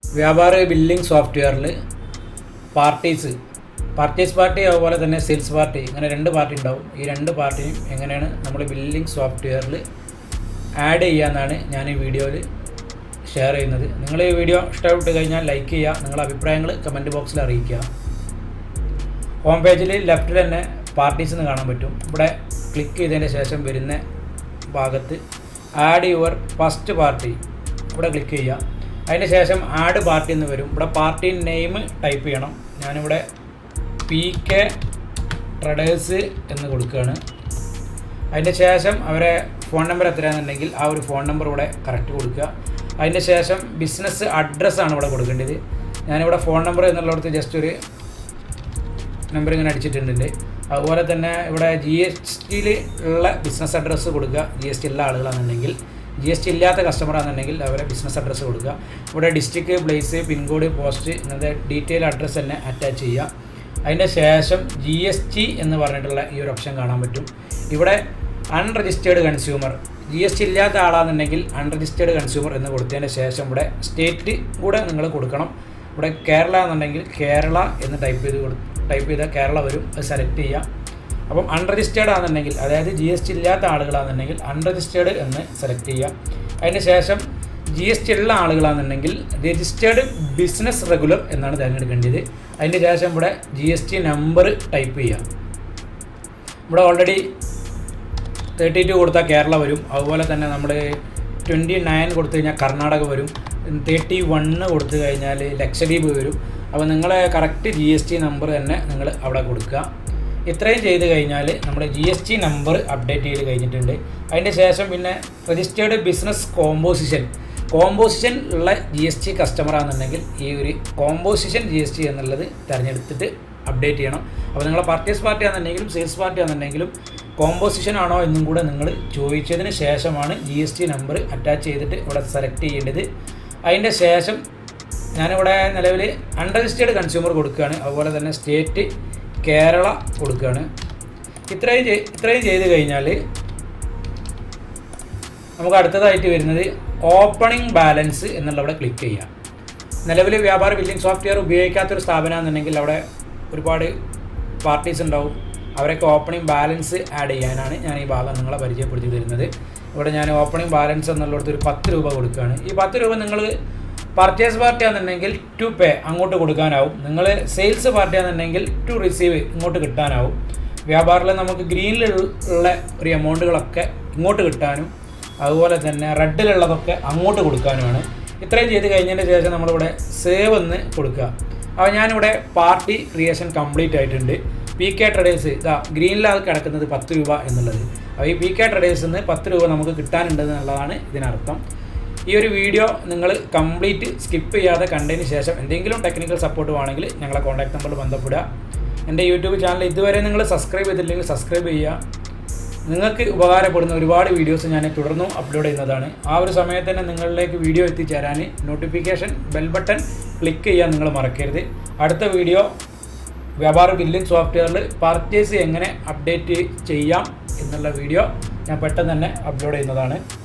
വ്യാപാര ബില്ലിംഗ് സോഫ്റ്റ്വെയറിൽ parties purchase party അതുപോലെ തന്നെ സെയിൽസ് പാർട്ടി ഇങ്ങനെ രണ്ട് പാർട്ടി ഉണ്ടാവും ഈ രണ്ട് പാർട്ടിയും എങ്ങനെയാണ് നമ്മൾ ബില്ലിംഗ് സോഫ്റ്റ്വെയറിൽ ആഡ് ചെയ്യാമെന്നാണ് ഞാൻ ഈ വീഡിയോയിൽ ഷെയർ ചെയ്യുന്നത് നിങ്ങൾ ഈ വീഡിയോ ഇഷ്ടപ്പെട്ട് കഴിഞ്ഞാൽ ലൈക്ക് ചെയ്യുക നിങ്ങളുടെ അഭിപ്രായങ്ങൾ കമൻറ്റ് ബോക്സിൽ അറിയിക്കുക ഹോം പേജിൽ ലെഫ്റ്റിൽ തന്നെ പാർട്ടീസ് എന്ന് കാണാൻ പറ്റും ഇവിടെ ക്ലിക്ക് ചെയ്തതിന് ശേഷം വരുന്ന ഭാഗത്ത് ആഡ് യുവർ ഫസ്റ്റ് പാർട്ടി ഇവിടെ ക്ലിക്ക് ചെയ്യുക അതിന് ശേഷം ആഡ് പാർട്ടി എന്ന് വരും ഇവിടെ പാർട്ടി നെയിം ടൈപ്പ് ചെയ്യണം ഞാനിവിടെ പി കെ ട്രഡേഴ്സ് എന്ന് കൊടുക്കുകയാണ് അതിൻ്റെ ശേഷം അവരെ ഫോൺ നമ്പർ എത്രയാണെന്നുണ്ടെങ്കിൽ ആ ഒരു ഫോൺ നമ്പർ ഇവിടെ കറക്റ്റ് കൊടുക്കുക അതിൻ്റെ ശേഷം ബിസിനസ് അഡ്രസ്സാണ് ഇവിടെ കൊടുക്കേണ്ടത് ഞാനിവിടെ ഫോൺ നമ്പർ എന്നുള്ളിടത്ത് ജസ്റ്റ് ഒരു നമ്പർ ഇങ്ങനെ അടിച്ചിട്ടുണ്ട് അതുപോലെ തന്നെ ഇവിടെ ജി എസ് ടിയിൽ ഉള്ള ബിസിനസ് അഡ്രസ്സ് കൊടുക്കുക ജി എസ് ടി ഉള്ള ആളുകളാണെന്നുണ്ടെങ്കിൽ ജി എസ് ടി ഇല്ലാത്ത കസ്റ്റമർ ആണെന്നുണ്ടെങ്കിൽ അവരെ ബിസിനസ് അഡ്രസ്സ് കൊടുക്കുക ഇവിടെ ഡിസ്ട്രിക്ട് പ്ലേസ് പിൻകോഡ് പോസ്റ്റ് ഇങ്ങനത്തെ ഡീറ്റെയിൽ അഡ്രസ്സ് തന്നെ അറ്റാച്ച് ചെയ്യുക അതിൻ്റെ ശേഷം ജി എസ് ടി എന്ന് പറഞ്ഞിട്ടുള്ള ഈ ഒരു ഓപ്ഷൻ കാണാൻ പറ്റും ഇവിടെ unregistered consumer G S T ഇല്ലാത്ത ആളാണെന്നുണ്ടെങ്കിൽ അൺരജിസ്റ്റേർഡ് കൺസ്യൂമർ എന്ന് കൊടുത്തതിന് ശേഷം ഇവിടെ സ്റ്റേറ്റ് കൂടെ നിങ്ങൾ കൊടുക്കണം ഇവിടെ കേരള എന്നുണ്ടെങ്കിൽ കേരള എന്ന് ടൈപ്പ് ചെയ്ത് കൊടു ടൈപ്പ് ചെയ്താൽ കേരള വരും അത് സെലക്ട് ചെയ്യുക അപ്പം അൺരജിസ്റ്റേർഡ് ആണെന്നുണ്ടെങ്കിൽ അതായത് ജി എസ് ടി ഇല്ലാത്ത ആളുകളാണെന്നുണ്ടെങ്കിൽ അൺരജിസ്റ്റേർഡ് എന്ന് സെലക്ട് ചെയ്യുക അതിന് ശേഷം ജി എസ് ടി ഉള്ള ആളുകളാണെന്നുണ്ടെങ്കിൽ രജിസ്റ്റേർഡ് ബിസിനസ് റെഗുലർ എന്നാണ് തിരഞ്ഞെടുക്കേണ്ടത് അതിന് ശേഷം ഇവിടെ G S T number type ചെയ്യുക ഇവിടെ ഓൾറെഡി തേർട്ടി ടു കൊടുത്താൽ കേരള വരും അതുപോലെ തന്നെ നമ്മൾ ട്വൻറ്റി നയൻ കൊടുത്തു കഴിഞ്ഞാൽ കർണാടക വരും തേർട്ടി വണ്ണ് കൊടുത്തു കഴിഞ്ഞാൽ ലക്ഷദ്വീപ് വരും അപ്പോൾ നിങ്ങൾ correct G S T number തന്നെ നിങ്ങൾ അവിടെ കൊടുക്കുക ഇത്രയും ചെയ്ത് കഴിഞ്ഞാൽ നമ്മുടെ G S T number update ചെയ്ത് കഴിഞ്ഞിട്ടുണ്ട് അതിൻ്റെ ശേഷം പിന്നെ രജിസ്റ്റേർഡ് ബിസിനസ് കോമ്പോസിഷൻ കോമ്പോസിഷൻ ഉള്ള ജി എസ് ടി കസ്റ്റമർ ആണെന്നുണ്ടെങ്കിൽ ഈ ഒരു കോമ്പോസിഷൻ ജി എസ് ടി എന്നുള്ളത് തിരഞ്ഞെടുത്തിട്ട് അപ്ഡേറ്റ് ചെയ്യണം അപ്പോൾ നിങ്ങളെ പർച്ചേസ് പാർട്ടി ആണെന്നുണ്ടെങ്കിലും സെയിൽസ് പാർട്ടി ആണെന്നുണ്ടെങ്കിലും കോമ്പോസിഷൻ ആണോ എന്നും കൂടെ നിങ്ങൾ ചോദിച്ചതിന് ശേഷമാണ് G S T number attach ചെയ്തിട്ട് ഇവിടെ സെലക്ട് ചെയ്യേണ്ടത് അതിൻ്റെ ശേഷം ഞാനിവിടെ നിലവിൽ അൺരജിസ്റ്റേർഡ് കൺസ്യൂമർ കൊടുക്കുകയാണ് അതുപോലെ തന്നെ സ്റ്റേറ്റ് കേരള കൊടുക്കുകയാണ് ഇത്രയും ചെയ് ഇത്രയും ചെയ്ത് കഴിഞ്ഞാൽ നമുക്ക് അടുത്തതായിട്ട് വരുന്നത് ഓപ്പണിംഗ് ബാലൻസ് എന്നുള്ളവിടെ ക്ലിക്ക് ചെയ്യാം നിലവിൽ വ്യാപാര ബില്ലിംഗ് സോഫ്റ്റ്വെയർ ഉപയോഗിക്കാത്തൊരു സ്ഥാപനമാണെന്നുണ്ടെങ്കിൽ അവിടെ ഒരുപാട് പാർട്ടീസ് ഉണ്ടാവും അവരൊക്കെ ഓപ്പണിംഗ് ബാലൻസ് ആഡ് ചെയ്യാനാണ് ഞാൻ ഈ ഭാഗം നിങ്ങളെ പരിചയപ്പെടുത്തി തരുന്നത് ഇവിടെ ഞാൻ ഓപ്പണിംഗ് ബാലൻസ് എന്നുള്ളിടത്ത് ഒരു പത്ത് രൂപ കൊടുക്കുകയാണ് ഈ പത്ത് രൂപ നിങ്ങൾ പർച്ചേസ് പാർട്ടി ആണെന്നുണ്ടെങ്കിൽ ടു പേ അങ്ങോട്ട് കൊടുക്കാനാവും നിങ്ങൾ സെയിൽസ് പാർട്ടി ആണെന്നുണ്ടെങ്കിൽ ടു റിസീവ് ഇങ്ങോട്ട് കിട്ടാനാവും വ്യാപാരത്തിൽ നമുക്ക് ഗ്രീനിലുള്ള ഒരു എമൗണ്ടുകളൊക്കെ ഇങ്ങോട്ട് കിട്ടാനും അതുപോലെ തന്നെ റെഡിലുള്ളതൊക്കെ അങ്ങോട്ട് കൊടുക്കാനുമാണ് ഇത്രയും ചെയ്ത് കഴിഞ്ഞതിന് ശേഷം നമ്മളിവിടെ സേവ് എന്ന് കൊടുക്കുക അപ്പോൾ ഞാനിവിടെ പാർട്ടി ക്രിയേഷൻ കംപ്ലീറ്റ് ആയിട്ടുണ്ട് പി കെ ട്രഡേഴ്സ് ഇതാ ഗ്രീനിലാണ് കിടക്കുന്നത് പത്ത് രൂപ എന്നുള്ളത് അപ്പോൾ ഈ പി കെ ട്രഡേഴ്സിൽ നിന്ന് പത്ത് രൂപ നമുക്ക് കിട്ടാനുണ്ട് എന്നുള്ളതാണ് ഇതിനർത്ഥം ഈ ഒരു വീഡിയോ നിങ്ങൾ കംപ്ലീറ്റ് സ്കിപ്പ് ചെയ്യാതെ കണ്ടതിന് ശേഷം എന്തെങ്കിലും ടെക്നിക്കൽ സപ്പോർട്ട് വേണമെങ്കിൽ ഞങ്ങളെ കോൺടാക്ട് നമ്പറിൽ ബന്ധപ്പെടുക എൻ്റെ യൂട്യൂബ് ചാനൽ ഇതുവരെ നിങ്ങൾ സബ്സ്ക്രൈബ് ചെയ്തില്ലെങ്കിൽ സബ്സ്ക്രൈബ് ചെയ്യുക നിങ്ങൾക്ക് ഉപകാരപ്പെടുന്ന ഒരുപാട് വീഡിയോസ് ഞാൻ തുടർന്നും അപ്ലോഡ് ചെയ്യുന്നതാണ് ആ ഒരു സമയത്ത് തന്നെ നിങ്ങളിലേക്ക് വീഡിയോ എത്തിച്ചേരാൻ നോട്ടിഫിക്കേഷൻ ബെൽ ബട്ടൺ ക്ലിക്ക് ചെയ്യാൻ നിങ്ങൾ മറക്കരുത് അടുത്ത വീഡിയോ വ്യാപാര ബില്ലിംഗ് സോഫ്റ്റ്വെയറിൽ പർച്ചേസ് എങ്ങനെ അപ്ഡേറ്റ് ചെയ്യാം എന്നുള്ള വീഡിയോ ഞാൻ പെട്ടെന്ന് തന്നെ അപ്ലോഡ് ചെയ്യുന്നതാണ്